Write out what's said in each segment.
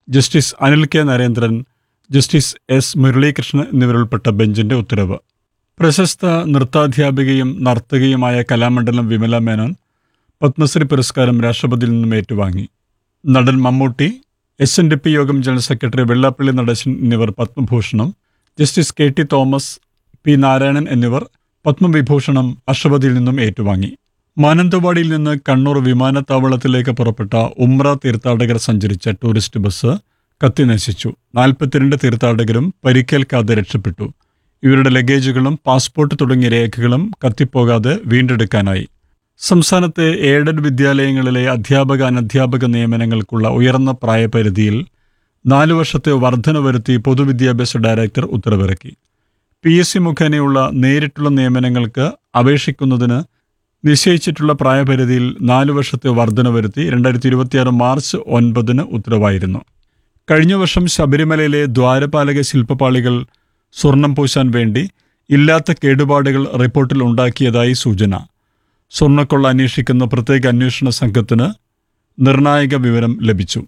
justice Anil K Narendran justice S Muralikrishnan എന്നിവരുൾപ്പെട്ട ബെഞ്ചിന്റെ ഉത്തരവ് പ്രശസ്ത നൃത്താധ്യാപികയും നർത്തകിയുമായ കലാമണ്ഡലം വിമല മേനോൻ പത്മശ്രീ പുരസ്കാരം രാഷ്ട്രപതിയിൽ നിന്നും ഏറ്റുവാങ്ങി നടൻ Mammootty S N D P യോഗം ജനറൽ സെക്രട്ടറി വെള്ളാപ്പള്ളി നടേശൻ എന്നിവർ പത്മഭൂഷണം justice K T Thomas P Narayanan എന്നിവർ പത്മവിഭൂഷണം രാഷ്ട്രപതിയിൽ നിന്നും ഏറ്റുവാങ്ങി മാനന്തവാടിയിൽ നിന്ന് കണ്ണൂർ വിമാനത്താവളത്തിലേക്ക് പുറപ്പെട്ട ഉമ്ര തീർത്ഥാടകർ സഞ്ചരിച്ച ടൂറിസ്റ്റ് ബസ് കത്തിനശിച്ചു നാൽപ്പത്തിരണ്ട് തീർത്ഥാടകരും പരിക്കേൽക്കാതെ രക്ഷപ്പെട്ടു ഇവരുടെ ലഗേജുകളും പാസ്പോർട്ട് തുടങ്ങിയ രേഖകളും കത്തിപ്പോകാതെ വീണ്ടെടുക്കാനായി സംസ്ഥാനത്തെ എയ്ഡഡ് വിദ്യാലയങ്ങളിലെ അധ്യാപക അനധ്യാപക നിയമനങ്ങൾക്കുള്ള ഉയർന്ന പ്രായപരിധിയിൽ നാലു വർഷത്തെ വർധന വരുത്തി പൊതുവിദ്യാഭ്യാസ ഡയറക്ടർ ഉത്തരവിറക്കി പി എസ് സി മുഖേനയുള്ള നേരിട്ടുള്ള നിയമനങ്ങൾക്ക് അപേക്ഷിക്കുന്നതിന് നിശ്ചയിച്ചിട്ടുള്ള പ്രായപരിധിയിൽ നാലു വർഷത്തെ വർധന വരുത്തി രണ്ടായിരത്തി ഇരുപത്തിയാറ് മാർച്ച് ഒൻപതിന് ഉത്തരവായിരുന്നു കഴിഞ്ഞ വർഷം ശബരിമലയിലെ ദ്വാരപാലക ശില്പപാളികൾ സ്വർണം പൂശാൻ വേണ്ടി ഇല്ലാത്ത കേടുപാടുകൾ റിപ്പോർട്ടിൽ ഉണ്ടാക്കിയതായി സൂചന സ്വർണ്ണക്കൊള്ള അന്വേഷിക്കുന്ന പ്രത്യേക അന്വേഷണ സംഘത്തിന് നിർണായക വിവരം ലഭിച്ചു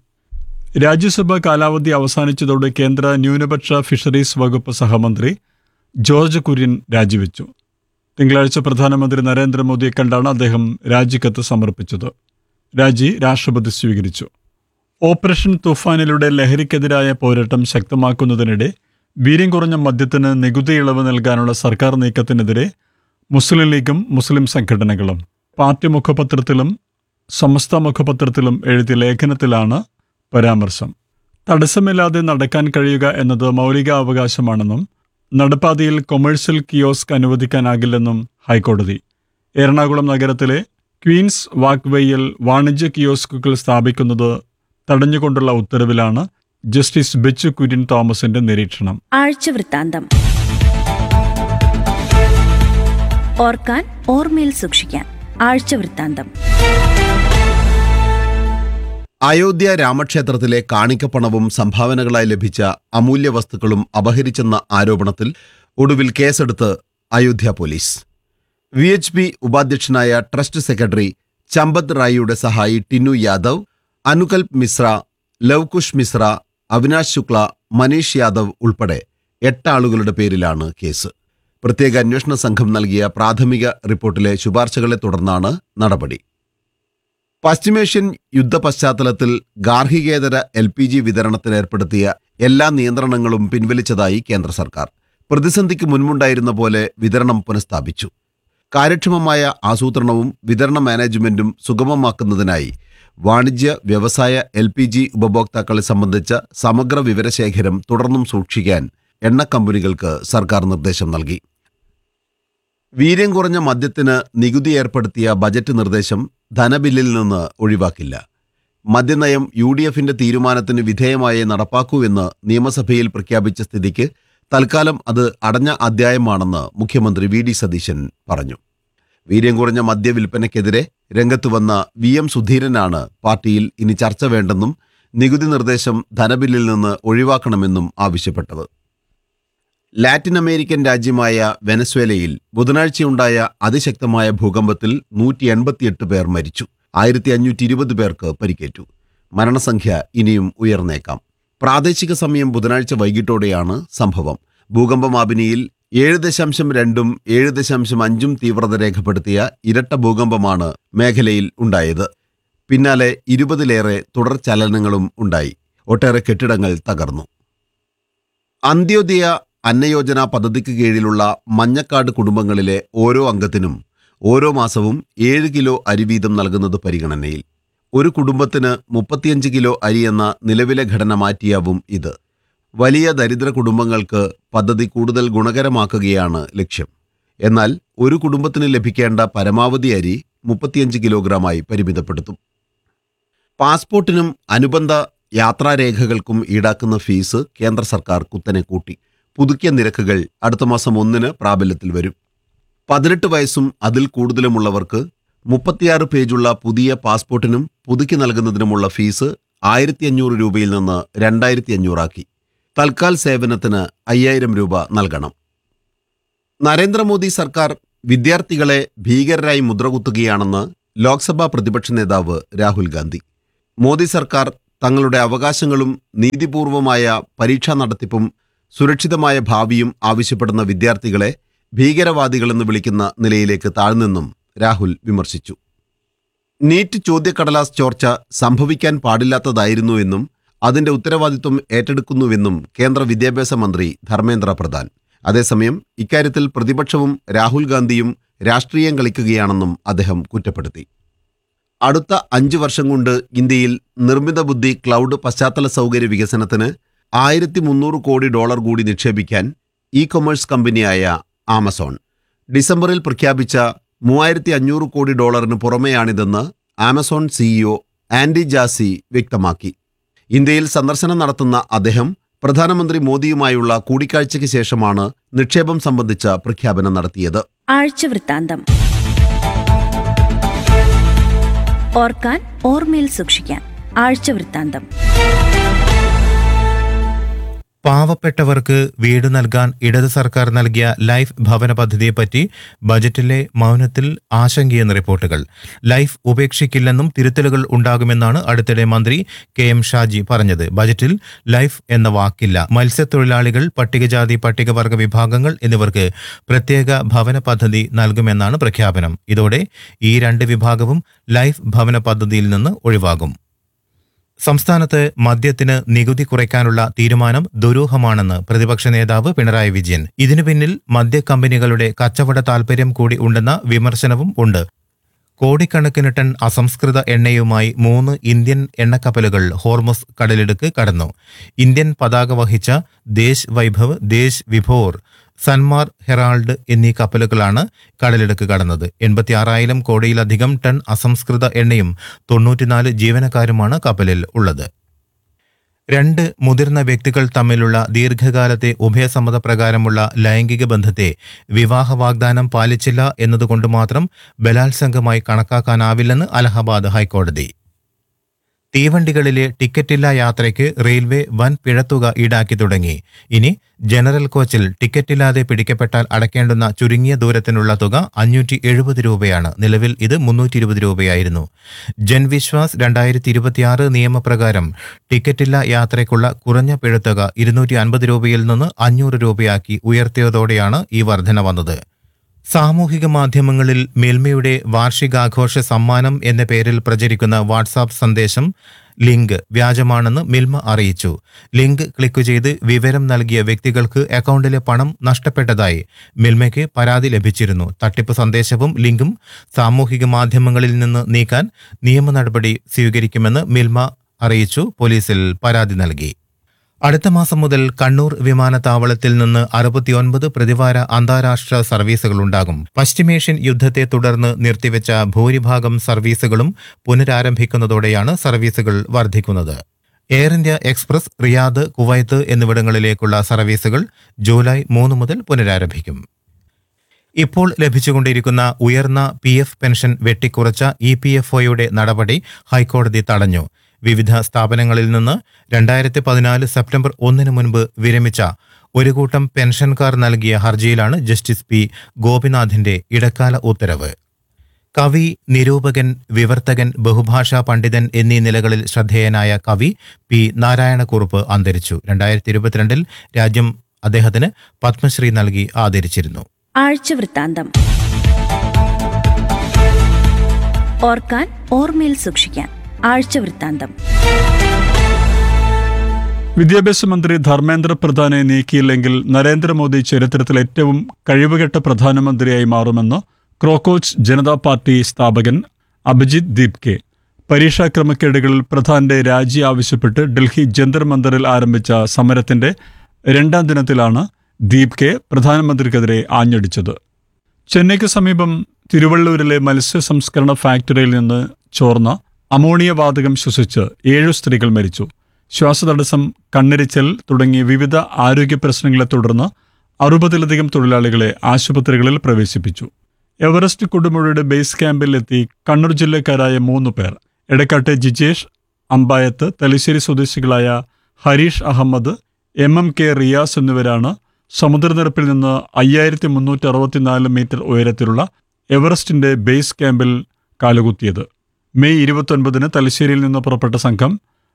രാജ്യസഭ കാലാവധി അവസാനിച്ചതോടെ കേന്ദ്ര ന്യൂനപക്ഷ ഫിഷറീസ് വകുപ്പ് സഹമന്ത്രി ജോർജ് കുര്യൻ രാജിവെച്ചു തിങ്കളാഴ്ച പ്രധാനമന്ത്രി നരേന്ദ്രമോദിയെ കണ്ടാണ് അദ്ദേഹം രാജിക്കത്ത് സമർപ്പിച്ചത് രാജി രാഷ്ട്രപതി സ്വീകരിച്ചു ഓപ്പറേഷൻ തുഫാനിലൂടെ ലഹരിക്കെതിരായ പോരാട്ടം ശക്തമാക്കുന്നതിനിടെ വീര്യം കുറഞ്ഞ മദ്യത്തിന് നികുതി ഇളവ് നൽകാനുള്ള സർക്കാർ നീക്കത്തിനെതിരെ മുസ്ലിം ലീഗും മുസ്ലിം സംഘടനകളും പാർട്ടി മുഖപത്രത്തിലും സമസ്ത മുഖപത്രത്തിലും എഴുതിയ ലേഖനത്തിലാണ് പരാമർശം തടസ്സമില്ലാതെ നടക്കാൻ കഴിയുക എന്നത് മൗലികാവകാശമാണെന്നും നടപ്പാതയിൽ കൊമേഴ്സ്യൽ കിയോസ്ക് അനുവദിക്കാനാകില്ലെന്നും ഹൈക്കോടതി എറണാകുളം നഗരത്തിലെ ക്വീൻസ് വാക്ക്വേയിൽ വാണിജ്യ കിയോസ്കുകൾ സ്ഥാപിക്കുന്നത് തടഞ്ഞുകൊണ്ടുള്ള ഉത്തരവിലാണ് ജസ്റ്റിസ് ബെച്ചു കുര്യൻ തോമസിന്റെ നിരീക്ഷണം ആഴ്ചവൃത്താന്തം ഓർക്കാൻ ഓർമ്മയിൽ സൂക്ഷിക്കാൻ ആഴ്ചവൃത്താന്തം അയോധ്യ രാമക്ഷേത്രത്തിലെ കാണിക്കപ്പണവും സംഭാവനകളായി ലഭിച്ച അമൂല്യ വസ്തുക്കളും അപഹരിച്ചെന്ന ആരോപണത്തിൽ ഒടുവിൽ കേസെടുത്ത് Ayodhya police V H P ഉപാധ്യക്ഷനായ ട്രസ്റ്റ് സെക്രട്ടറി ചമ്പത് റായിയുടെ സഹായി ടിന്നു യാദവ് അനുകൽപ് മിശ്ര ലവ്കുഷ് മിശ്ര അവിനാശ് ശുക്ല മനീഷ് യാദവ് ഉൾപ്പെടെ എട്ട് ആളുകളുടെ പേരിലാണ് കേസ് പ്രത്യേക അന്വേഷണ സംഘം നൽകിയ പ്രാഥമിക റിപ്പോർട്ടിലെ ശുപാർശകളെ തുടർന്നാണ് നടപടി പശ്ചിമേഷ്യൻ യുദ്ധ പശ്ചാത്തലത്തിൽ ഗാർഹികേതര എൽ പി ജി വിതരണത്തിന് ഏർപ്പെടുത്തിയ എല്ലാ നിയന്ത്രണങ്ങളും പിൻവലിച്ചതായി കേന്ദ്ര സർക്കാർ പ്രതിസന്ധിക്ക് മുൻപുണ്ടായിരുന്ന പോലെ വിതരണം പുനഃസ്ഥാപിച്ചു കാര്യക്ഷമമായ ആസൂത്രണവും വിതരണ മാനേജ്മെന്റും സുഗമമാക്കുന്നതിനായി വാണിജ്യ വ്യവസായ എൽ പി ജി ഉപഭോക്താക്കളെ സംബന്ധിച്ച സമഗ്ര വിവരശേഖരം തുടർന്നും സൂക്ഷിക്കാൻ എണ്ണ കമ്പനികൾക്ക് സർക്കാർ നിർദ്ദേശം നൽകി വീര്യം കുറഞ്ഞ മദ്യത്തിന് നികുതി ഏർപ്പെടുത്തിയ ബജറ്റ് നിർദ്ദേശം ധനബില്ലിൽ നിന്ന് ഒഴിവാക്കില്ല മദ്യനയം യു ഡി എഫിന്റെ തീരുമാനത്തിന് വിധേയമായേ നടപ്പാക്കൂ എന്ന് നിയമസഭയിൽ പ്രഖ്യാപിച്ച സ്ഥിതിക്ക് തൽക്കാലം അത് അടഞ്ഞ അധ്യായമാണെന്ന് മുഖ്യമന്ത്രി വി ഡി സതീശൻ പറഞ്ഞു വീര്യം കുറഞ്ഞ മദ്യവിൽപ്പനയ്ക്കെതിരെ രംഗത്ത് വന്ന വി എം സുധീരനാണ് പാർട്ടിയിൽ ഇനി ചർച്ച വേണ്ടെന്നും നികുതി നിർദ്ദേശം ധനബില്ലിൽ നിന്ന് ഒഴിവാക്കണമെന്നും ആവശ്യപ്പെട്ടത് ലാറ്റിൻ അമേരിക്കൻ രാജ്യമായ വെനസ്വേലയിൽ ബുധനാഴ്ചയുണ്ടായ അതിശക്തമായ ഭൂകമ്പത്തിൽ നൂറ്റി എൺപത്തിയെട്ട് പേർ മരിച്ചു ആയിരത്തി അഞ്ഞൂറ്റി ഇരുപത് പേർക്ക് പരിക്കേറ്റു മരണസംഖ്യ ഇനിയും ഉയർന്നേക്കാം പ്രാദേശിക സമയം ബുധനാഴ്ച വൈകിട്ടോടെയാണ് സംഭവം ഭൂകമ്പമാപിനിയിൽ ഏഴ് ദശാംശം രണ്ടും ഏഴ് ദശാംശം അഞ്ചും തീവ്രത രേഖപ്പെടുത്തിയ ഇരട്ട ഭൂകമ്പമാണ് മേഖലയിൽ ഉണ്ടായത് പിന്നാലെ ഇരുപതിലേറെ തുടർ ചലനങ്ങളും ഉണ്ടായി ഒട്ടേറെ കെട്ടിടങ്ങൾ തകർന്നു അന്ത്യോദയ അന്നയോജന പദ്ധതിക്ക് കീഴിലുള്ള മഞ്ഞക്കാട് കുടുംബങ്ങളിലെ ഓരോ അംഗത്തിനും ഓരോ മാസവും ഏഴ് കിലോ അരി വീതം നൽകുന്നത് പരിഗണനയിൽ ഒരു കുടുംബത്തിന് മുപ്പത്തിയഞ്ച് കിലോ അരി എന്ന നിലവിലെ ഘടന മാറ്റിയാവും ഇത് വലിയ ദരിദ്ര കുടുംബങ്ങൾക്ക് പദ്ധതി കൂടുതൽ ഗുണകരമാക്കുകയാണ് ലക്ഷ്യം എന്നാൽ ഒരു കുടുംബത്തിന് ലഭിക്കേണ്ട പരമാവധി അരി മുപ്പത്തിയഞ്ച് കിലോഗ്രാമായി പരിമിതപ്പെടുത്തും പാസ്പോർട്ടിനും അനുബന്ധ യാത്രാരേഖകൾക്കും ഈടാക്കുന്ന ഫീസ് കേന്ദ്ര സർക്കാർ കുത്തനെ കൂട്ടി പുതുക്കിയ നിരക്കുകൾ അടുത്ത മാസം ഒന്നിന് പ്രാബല്യത്തിൽ വരും പതിനെട്ട് വയസ്സും അതിൽ കൂടുതലുമുള്ളവർക്ക് മുപ്പത്തിയാറ് പേജുള്ള പുതിയ പാസ്പോർട്ടിനും പുതുക്കി നൽകുന്നതിനുമുള്ള ഫീസ് ആയിരത്തി അഞ്ഞൂറ് രൂപയിൽ നിന്ന് രണ്ടായിരത്തി അഞ്ഞൂറാക്കി തൽക്കാൽ സേവനത്തിന് അയ്യായിരം രൂപ നൽകണം നരേന്ദ്രമോദി സർക്കാർ വിദ്യാർത്ഥികളെ ഭീകരരായി മുദ്രകുത്തുകയാണെന്ന് ലോക്സഭാ പ്രതിപക്ഷ നേതാവ് രാഹുൽ ഗാന്ധി മോദി സർക്കാർ തങ്ങളുടെ അവകാശങ്ങളും നീതിപൂർവമായ പരീക്ഷാ നടത്തിപ്പും സുരക്ഷിതമായ ഭാവിയും ആവശ്യപ്പെടുന്ന വിദ്യാർത്ഥികളെ ഭീകരവാദികളെന്ന് വിളിക്കുന്ന നിലയിലേക്ക് താഴ്ന്നെന്നും രാഹുൽ വിമർശിച്ചു നീറ്റ് ചോദ്യക്കടലാസ് ചോർച്ച സംഭവിക്കാൻ പാടില്ലാത്തതായിരുന്നുവെന്നും അതിന്റെ ഉത്തരവാദിത്വം ഏറ്റെടുക്കുന്നുവെന്നും കേന്ദ്ര വിദ്യാഭ്യാസ മന്ത്രി ധർമ്മേന്ദ്ര പ്രധാൻ അതേസമയം ഇക്കാര്യത്തിൽ പ്രതിപക്ഷവും രാഹുൽ ഗാന്ധിയും രാഷ്ട്രീയം കളിക്കുകയാണെന്നും അദ്ദേഹം കുറ്റപ്പെടുത്തി അടുത്ത അഞ്ചു വർഷം കൊണ്ട് ഇന്ത്യയിൽ നിർമ്മിത ബുദ്ധി ക്ലൗഡ് പശ്ചാത്തല സൗകര്യ വികസനത്തിന് ആയിരത്തി മുന്നൂറ് കോടി ഡോളർ കൂടി നിക്ഷേപിക്കാൻ ഇ കൊമേഴ്സ് കമ്പനിയായ ആമസോൺ ഡിസംബറിൽ പ്രഖ്യാപിച്ച മൂവായിരത്തി അഞ്ഞൂറ് കോടി ഡോളറിന് പുറമെയാണിതെന്ന് ആമസോൺ സിഇഒ ആൻഡി ജാസി വ്യക്തമാക്കി ഇന്ത്യയിൽ സന്ദർശനം നടത്തുന്ന അദ്ദേഹം പ്രധാനമന്ത്രി മോദിയുമായുള്ള കൂടിക്കാഴ്ചയ്ക്ക് ശേഷമാണ് നിക്ഷേപം സംബന്ധിച്ച പ്രഖ്യാപനം നടത്തിയത് ആഴ്ചവൃത്താന്തം ഓർക്കാൻ ഓർമ്മയിൽ സൂക്ഷിക്കാൻ ആഴ്ചവൃത്താന്തം പാവപ്പെട്ടവർക്ക് വീട് നൽകാൻ ഇടത് സർക്കാർ നൽകിയ ലൈഫ് ഭവന പദ്ധതിയെപ്പറ്റി ബജറ്റിലെ മൗനത്തിൽ ആശങ്കയെന്ന റിപ്പോർട്ടുകൾ ലൈഫ് ഉപേക്ഷിക്കില്ലെന്നും തിരുത്തലുകൾ ഉണ്ടാകുമെന്നാണ് അടുത്തിടെ മന്ത്രി കെ എം ഷാജി പറഞ്ഞത് ബജറ്റിൽ ലൈഫ് എന്ന വാക്കില്ല മത്സ്യത്തൊഴിലാളികൾ പട്ടികജാതി പട്ടികവർഗ വിഭാഗങ്ങൾ എന്നിവർക്ക് പ്രത്യേക ഭവന പദ്ധതി നൽകുമെന്നാണ് പ്രഖ്യാപനം ഇതോടെ ഈ രണ്ട് വിഭാഗവും ലൈഫ് ഭവന പദ്ധതിയിൽ നിന്ന് ഒഴിവാകും സംസ്ഥാനത്ത് മദ്യത്തിന് നികുതി കുറയ്ക്കാനുള്ള തീരുമാനം ദുരൂഹമാണെന്ന് പ്രതിപക്ഷ നേതാവ് പിണറായി വിജയൻ ഇതിനു പിന്നിൽ മദ്യക്കമ്പനികളുടെ കച്ചവട താൽപര്യം കൂടി ഉണ്ടെന്ന വിമർശനവും ഉണ്ട് കോടിക്കണക്കിന് ടൺ അസംസ്കൃത എണ്ണയുമായി മൂന്ന് ഇന്ത്യൻ എണ്ണക്കപ്പലുകൾ ഹോർമസ് കടലിടുക്ക് കടന്നു ഇന്ത്യൻ പതാക വഹിച്ച ദേശ് വൈഭവ് ദേശ് വിഭോർ സൻമാർ ഹെറാൾഡ് എന്നീ കപ്പലുകളാണ് കടലിടുക്ക് കടന്നത് എൺപത്തിയാറായിരം കോടിയിലധികം ടൺ അസംസ്കൃത എണ്ണയും തൊണ്ണൂറ്റിനാല് ജീവനക്കാരുമാണ് കപ്പലിൽ ഉള്ളത് രണ്ട് മുതിർന്ന വ്യക്തികൾ തമ്മിലുള്ള ദീർഘകാലത്തെ ഉഭയസമ്മതപ്രകാരമുള്ള ലൈംഗിക ബന്ധത്തെ വിവാഹ വാഗ്ദാനം പാലിച്ചില്ല എന്നതുകൊണ്ട് മാത്രം ബലാത്സംഗമായി കണക്കാക്കാനാവില്ലെന്ന് അലഹബാദ് ഹൈക്കോടതി തീവണ്ടികളിലെ ടിക്കറ്റില്ലാ യാത്രയ്ക്ക് റെയിൽവേ വൻ പിഴത്തുക ഈടാക്കി തുടങ്ങി ഇനി ജനറൽ കോച്ചിൽ ടിക്കറ്റില്ലാതെ പിടിക്കപ്പെട്ടാൽ അടയ്ക്കേണ്ടുന്ന ചുരുങ്ങിയ ദൂരത്തിനുള്ള തുക അഞ്ഞൂറ്റി എഴുപത് രൂപയാണ് നിലവിൽ ഇത് മുന്നൂറ്റി ഇരുപത് രൂപയായിരുന്നു ജൻവിശ്വാസ് രണ്ടായിരത്തി ഇരുപത്തിയാറ് നിയമപ്രകാരം ടിക്കറ്റില്ലാ യാത്രയ്ക്കുള്ള കുറഞ്ഞ പിഴത്തുക ഇരുന്നൂറ്റി അൻപത് രൂപയിൽ നിന്ന് അഞ്ഞൂറ് രൂപയാക്കി ഉയർത്തിയതോടെയാണ് ഈ വർധന വന്നത് സാമൂഹിക മാധ്യമങ്ങളിൽ മിൽമയുടെ വാർഷികാഘോഷ സമ്മാനം എന്ന പേരിൽ പ്രചരിക്കുന്ന വാട്സാപ്പ് സന്ദേശം ലിങ്ക് വ്യാജമാണെന്ന് മിൽമ അറിയിച്ചു ലിങ്ക് ക്ലിക്ക് ചെയ്ത് വിവരം നൽകിയ വ്യക്തികൾക്ക് അക്കൗണ്ടിലെ പണം നഷ്ടപ്പെട്ടതായി മിൽമയ്ക്ക് പരാതി ലഭിച്ചിരുന്നു തട്ടിപ്പ് സന്ദേശവും ലിങ്കും സാമൂഹിക മാധ്യമങ്ങളിൽ നിന്ന് നീക്കാൻ നിയമ നടപടി സ്വീകരിക്കുമെന്ന് മിൽമ അറിയിച്ചു പോലീസിൽ പരാതി നൽകി അടുത്ത മാസം മുതൽ കണ്ണൂർ വിമാനത്താവളത്തിൽ നിന്ന് അറുപത്തിയൊൻപത് പ്രതിവാര അന്താരാഷ്ട്ര സർവീസുകളുണ്ടാകും പശ്ചിമേഷ്യൻ യുദ്ധത്തെ തുടർന്ന് നിർത്തിവെച്ച ഭൂരിഭാഗം സർവീസുകളും പുനരാരംഭിക്കുന്നതോടെയാണ് സർവീസുകൾ വർദ്ധിക്കുന്നത് Air India Express Riyadh Kuwait എന്നിവിടങ്ങളിലേക്കുള്ള സർവീസുകൾ ജൂലൈ മൂന്ന് മുതൽ പുനരാരംഭിക്കും ഇപ്പോൾ ലഭിച്ചുകൊണ്ടിരിക്കുന്ന ഉയർന്ന പി എഫ് പെൻഷൻ വെട്ടിക്കുറച്ച ഇ പി എഫ് ഒയുടെ നടപടി ഹൈക്കോടതി തടഞ്ഞു വിവിധ സ്ഥാപനങ്ങളിൽ നിന്ന് രണ്ടായിരത്തി പതിനാല് സെപ്റ്റംബർ ഒന്നിന് മുൻപ് വിരമിച്ച ഒരു കൂട്ടം പെൻഷൻകാർ നൽകിയ ഹർജിയിലാണ് ജസ്റ്റിസ് പി ഗോപിനാഥിന്റെ ഇടക്കാല ഉത്തരവ് കവി നിരൂപകൻ വിവർത്തകൻ ബഹുഭാഷാ പണ്ഡിതൻ എന്നീ നിലകളിൽ ശ്രദ്ധേയനായ കവി പി നാരായണക്കുറുപ്പ് അന്തരിച്ചു രണ്ടായിരത്തി ഇരുപത്തിരണ്ടിൽ രാജ്യം അദ്ദേഹത്തിന് പത്മശ്രീ നൽകി ആദരിച്ചിരുന്നു ആഴ്ചവൃത്താന്തം ഓർക്കാൻ ഓർമ്മയിൽ സൂക്ഷിക്കാൻ ആഴ്ചവൃത്താന്തം വിദ്യാഭ്യാസ മന്ത്രി ധർമ്മേന്ദ്ര പ്രധാനെ നീക്കിയില്ലെങ്കിൽ നരേന്ദ്രമോദി ചരിത്രത്തിൽ ഏറ്റവും കഴിവുകെട്ട പ്രധാനമന്ത്രിയായി മാറുമെന്ന് ക്രോക്കോച്ച് ജനതാ പാർട്ടി സ്ഥാപകൻ അഭിജിത് ദീപ്കെ പരീക്ഷാ ക്രമക്കേടുകളിൽ പ്രധാന്റെ രാജി ആവശ്യപ്പെട്ട് ഡൽഹി ജന്തർ മന്ദറിൽ ആരംഭിച്ച സമരത്തിന്റെ രണ്ടാം ദിനത്തിലാണ് ദീപ്കെ പ്രധാനമന്ത്രിക്കെതിരെ ആഞ്ഞടിച്ചത് ചെന്നൈക്ക് സമീപം തിരുവള്ളൂരിലെ മത്സ്യ സംസ്കരണ ഫാക്ടറിയിൽ നിന്ന് ചോർന്ന അമോണിയ വാതകം ശ്വസിച്ച് ഏഴു സ്ത്രീകൾ മരിച്ചു ശ്വാസതടസ്സം കണ്ണിരിച്ചൽ തുടങ്ങിയ വിവിധ ആരോഗ്യ പ്രശ്നങ്ങളെ തുടർന്ന് അറുപതിലധികം തൊഴിലാളികളെ ആശുപത്രികളിൽ പ്രവേശിപ്പിച്ചു എവറസ്റ്റ് കൊടുമുഴയുടെ ബേസ് ക്യാമ്പിൽ എത്തി കണ്ണൂർ ജില്ലക്കാരായ മൂന്ന് പേർ എടക്കാട്ടെ ജിജേഷ് അമ്പായത്ത് തലശ്ശേരി സ്വദേശികളായ Harish Ahmed M M K Riyas എന്നിവരാണ് സമുദ്രനിരപ്പിൽ നിന്ന് അയ്യായിരത്തി മുന്നൂറ്റി അറുപത്തിനാല് മീറ്റർ ഉയരത്തിലുള്ള എവറസ്റ്റിന്റെ ബേസ് ക്യാമ്പിൽ കാലുകുത്തിയത് മെയ് ഇരുപത്തൊൻപതിന് തലശ്ശേരിയിൽ നിന്ന് പുറപ്പെട്ട സംഘം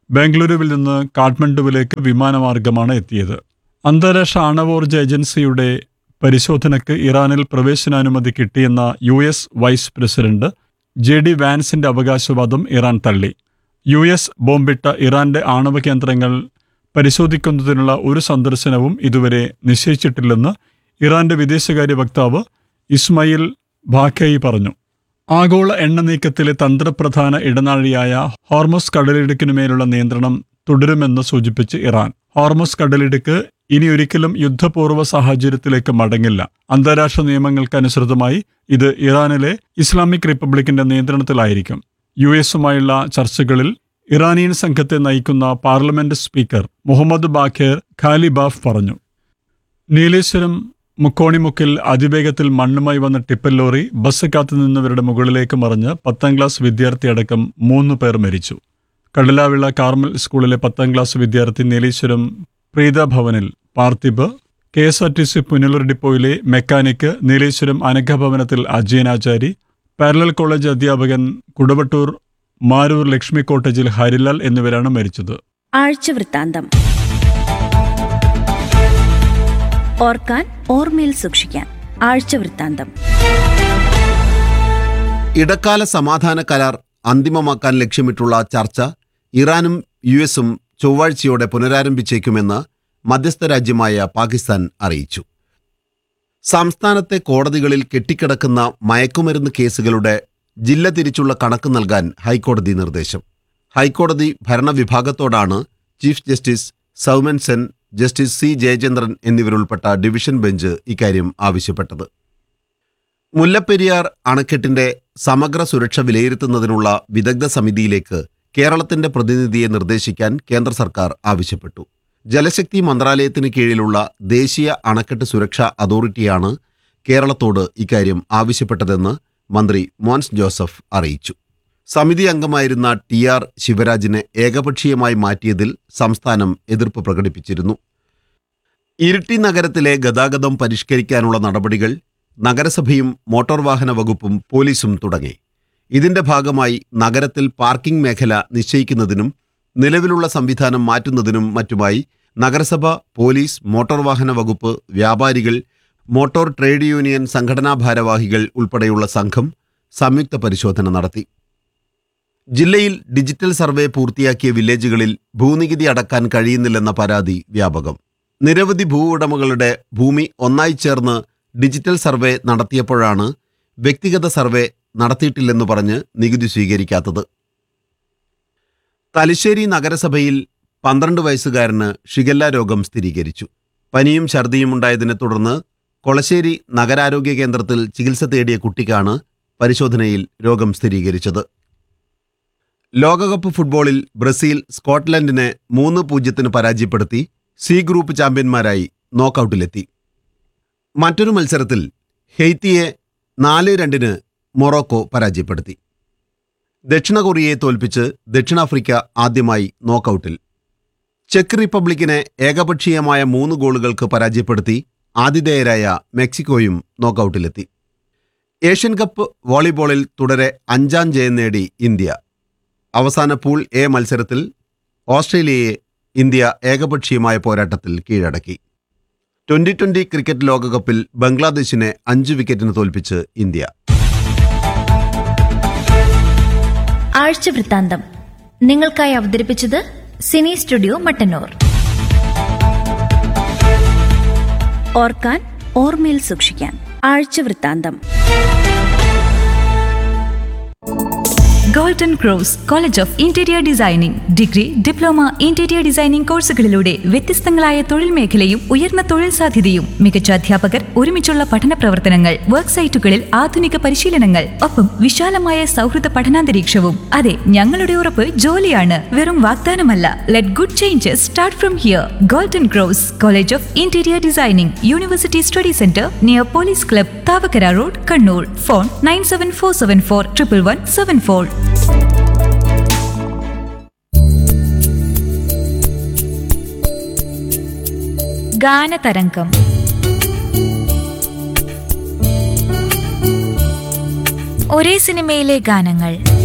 ബാംഗ്ലൂരുവിൽ നിന്ന് കാഠ്മണ്ഡുവിലേക്ക് വിമാനമാർഗമാണ് എത്തിയത് അന്താരാഷ്ട്ര ആണവോർജ ഏജൻസിയുടെ പരിശോധനയ്ക്ക് ഇറാനിൽ പ്രവേശനാനുമതി കിട്ടിയെന്ന U S vice president J D വാൻസിന്റെ അവകാശവാദം ഇറാൻ തള്ളി യു എസ് ബോംബിട്ട ഇറാന്റെ ആണവ കേന്ദ്രങ്ങൾ പരിശോധിക്കുന്നതിനുള്ള ഒരു സന്ദർശനവും ഇതുവരെ നിശ്ചയിച്ചിട്ടില്ലെന്ന് ഇറാന്റെ വിദേശകാര്യ വക്താവ് ഇസ്മയിൽ ബാഖേയി പറഞ്ഞു ആഗോള എണ്ണ നീക്കത്തിലെ തന്ത്രപ്രധാന ഇടനാഴിയായ ഹോർമസ് കടലിടുക്കിനുമേലുള്ള നിയന്ത്രണം തുടരുമെന്ന് സൂചിപ്പിച്ച് ഇറാൻ ഹോർമസ് കടലിടുക്ക് ഇനി ഒരിക്കലും യുദ്ധപൂർവ്വ സാഹചര്യത്തിലേക്ക് മടങ്ങില്ല അന്താരാഷ്ട്ര നിയമങ്ങൾക്കനുസൃതമായി ഇത് ഇറാനിലെ ഇസ്ലാമിക് റിപ്പബ്ലിക്കിന്റെ നിയന്ത്രണത്തിലായിരിക്കും യു എസുമായുള്ള ചർച്ചകളിൽ ഇറാനിയൻ സംഘത്തെ നയിക്കുന്ന parliament speaker Mohammad Bagher Ghalibaf പറഞ്ഞു നീലേശ്വരം മുക്കോണിമുക്കിൽ അതിവേഗത്തിൽ മണ്ണുമായി വന്ന ടിപ്പർ ലോറി ബസ് കാത്തുനിന്നവരുടെ മുകളിലേക്ക് മറിഞ്ഞ് പത്താം ക്ലാസ് വിദ്യാർത്ഥിയടക്കം മൂന്ന് പേർ മരിച്ചു കടലാവിള കാർമൽ സ്കൂളിലെ പത്താം ക്ലാസ് വിദ്യാർത്ഥി നീലേശ്വരം പ്രീത ഭവനിൽ Parthib K S R T C Punalur ഡിപ്പോയിലെ മെക്കാനിക്ക് നീലേശ്വരം അനഘഭവനത്തിൽ അജയനാചാരി പാരലൽ കോളേജ് അധ്യാപകൻ കുടവട്ടൂർ മാരൂർ ലക്ഷ്മി കോട്ടേജിൽ ഹരിലാൽ എന്നിവരാണ് മരിച്ചത് ആഴ്ചവൃത്താന്തം ഓർക്കാൻ ഓർമ്മയിൽ സൂക്ഷിക്കാൻ ആഴ്ചവൃത്താന്തം ഇടക്കാല സമാധാന കരാർ അന്തിമമാക്കാൻ ലക്ഷ്യമിട്ടുള്ള ചർച്ച ഇറാനും യു എസും ചൊവ്വാഴ്ചയോടെ പുനരാരംഭിച്ചേക്കുമെന്ന് മധ്യസ്ഥ രാജ്യമായ പാകിസ്ഥാൻ അറിയിച്ചു സംസ്ഥാനത്തെ കോടതികളിൽ കെട്ടിക്കിടക്കുന്ന മയക്കുമരുന്ന് കേസുകളുടെ ജില്ല തിരിച്ചുള്ള കണക്ക് നൽകാൻ ഹൈക്കോടതി നിർദ്ദേശം ഹൈക്കോടതി ഭരണവിഭാഗത്തോടാണ് chief justice Soumen Sen justice C Jayachandran എന്നിവരുൾപ്പെട്ട ഡിവിഷൻ ബെഞ്ച് ഇക്കാര്യം ആവശ്യപ്പെട്ടത് മുല്ലപ്പെരിയാർ അണക്കെട്ടിന്റെ സമഗ്ര സുരക്ഷ വിലയിരുത്തുന്നതിനുള്ള വിദഗ്ധ സമിതിയിലേക്ക് കേരളത്തിന്റെ പ്രതിനിധിയെ നിർദ്ദേശിക്കാൻ കേന്ദ്ര സർക്കാർ ആവശ്യപ്പെട്ടു ജലശക്തി മന്ത്രാലയത്തിന് കീഴിലുള്ള ദേശീയ അണക്കെട്ട് സുരക്ഷാ അതോറിറ്റിയാണ് കേരളത്തോട് ഇക്കാര്യം ആവശ്യപ്പെട്ടതെന്ന് മന്ത്രി മോൻസ് ജോസഫ് അറിയിച്ചു സമിതി അംഗമായിരുന്ന ടി ആർ ശിവരാജിനെ ഏകപക്ഷീയമായി മാറ്റിയതിൽ സംസ്ഥാനം എതിർപ്പ് പ്രകടിപ്പിച്ചിരുന്നു ഇരിട്ടി നഗരത്തിലെ ഗതാഗതം പരിഷ്കരിക്കാനുള്ള നടപടികൾ നഗരസഭയും മോട്ടോർ വാഹന വകുപ്പും പോലീസും തുടങ്ങി ഇതിന്റെ ഭാഗമായി നഗരത്തിൽ പാർക്കിംഗ് മേഖല നിശ്ചയിക്കുന്നതിനും നിലവിലുള്ള സംവിധാനം മാറ്റുന്നതിനും മറ്റുമായി നഗരസഭ പോലീസ് മോട്ടോർ വാഹന വകുപ്പ് വ്യാപാരികൾ മോട്ടോർ ട്രേഡ് യൂണിയൻ സംഘടനാ ഭാരവാഹികൾ ഉൾപ്പെടെയുള്ള സംഘം സംയുക്ത പരിശോധന നടത്തി ജില്ലയിൽ ഡിജിറ്റൽ സർവേ പൂർത്തിയാക്കിയ വില്ലേജുകളിൽ ഭൂനികുതി അടക്കാൻ കഴിയുന്നില്ലെന്ന പരാതി വ്യാപകം നിരവധി ഭൂ ഉടമകളുടെ ഭൂമി ഒന്നായി ചേർന്ന് ഡിജിറ്റൽ സർവേ നടത്തിയപ്പോഴാണ് വ്യക്തിഗത സർവേ നടത്തിയിട്ടില്ലെന്ന് പറഞ്ഞ് നികുതി സ്വീകരിക്കാത്തത് തലശ്ശേരി നഗരസഭയിൽ പന്ത്രണ്ട് വയസ്സുകാരന് ഷിഗല്ല രോഗം സ്ഥിരീകരിച്ചു പനിയും ഛർദിയും ഉണ്ടായതിനെ തുടർന്ന് കൊളശ്ശേരി നഗരാരോഗ്യ കേന്ദ്രത്തിൽ ചികിത്സ തേടിയ കുട്ടിക്കാണ് പരിശോധനയിൽ രോഗം സ്ഥിരീകരിച്ചത് ലോകകപ്പ് ഫുട്ബോളിൽ ബ്രസീൽ സ്കോട്ട്ലൻഡിനെ മൂന്ന് പൂജ്യത്തിന് പരാജയപ്പെടുത്തി സി ഗ്രൂപ്പ് ചാമ്പ്യന്മാരായി നോക്കൌട്ടിലെത്തി മറ്റൊരു മത്സരത്തിൽ ഹെയ്ത്തിയെ നാല് രണ്ടിന് മൊറോക്കോ പരാജയപ്പെടുത്തി ദക്ഷിണ കൊറിയയെ തോൽപ്പിച്ച് ദക്ഷിണാഫ്രിക്ക ആദ്യമായി നോക്കൌട്ടിൽ ചെക്ക് റിപ്പബ്ലിക്കിനെ ഏകപക്ഷീയമായ മൂന്ന് ഗോളുകൾക്ക് പരാജയപ്പെടുത്തി ആതിഥേയരായ മെക്സിക്കോയും നോക്കൌട്ടിലെത്തി ഏഷ്യൻ കപ്പ് വോളിബോളിൽ തുടരെ അഞ്ചാം ജയം നേടി ഇന്ത്യ അവസാന പൂൾ എ മത്സരത്തിൽ ഓസ്ട്രേലിയയെ ഇന്ത്യ ഏകപക്ഷീയമായ പോരാട്ടത്തിൽ കീഴടക്കി ട്വന്റി ട്വന്റി ക്രിക്കറ്റ് ലോകകപ്പിൽ ബംഗ്ലാദേശിനെ അഞ്ച് വിക്കറ്റിന് തോൽപ്പിച്ച് ഇന്ത്യ ആഴ്ചവൃത്താന്തം നിങ്ങൾക്കായി അവതരിപ്പിച്ചത് സിനി സ്റ്റുഡിയോ മട്ടന്നൂർ ഓർക്കാൻ ഓർമ്മയിൽ സൂക്ഷിക്കാൻ ആഴ്ചവൃത്താന്തം golden cross college of interior designing degree diploma interior designing കോഴ്സുകളിലൂടെ വ്യത്യസ്തങ്ങളായ തൊഴിൽ മേഖലയും ഉയർന്ന തൊഴിൽ സാധ്യതയും മികച്ച അധ്യാപകർ ഒരുമിച്ചുള്ള പഠന പ്രവർത്തനങ്ങൾ വർക്ക് സൈറ്റുകളിൽ ആധുനിക പരിശീലനങ്ങൾ ഒപ്പം വിശാലമായ സൗഹൃദ പഠനാന്തരീക്ഷവും അതെ ഞങ്ങളുടെ ഉറപ്പ് ജോലിയാണ് വെറും വാഗ്ദാനമല്ല let good changes start from here golden cross college of interior designing university study centre near police club Thavakkara road Kannur phone nine seven four seven four triple one seven four ഗാനതരംഗം ഒരേ സിനിമയിലെ ഗാനങ്ങൾ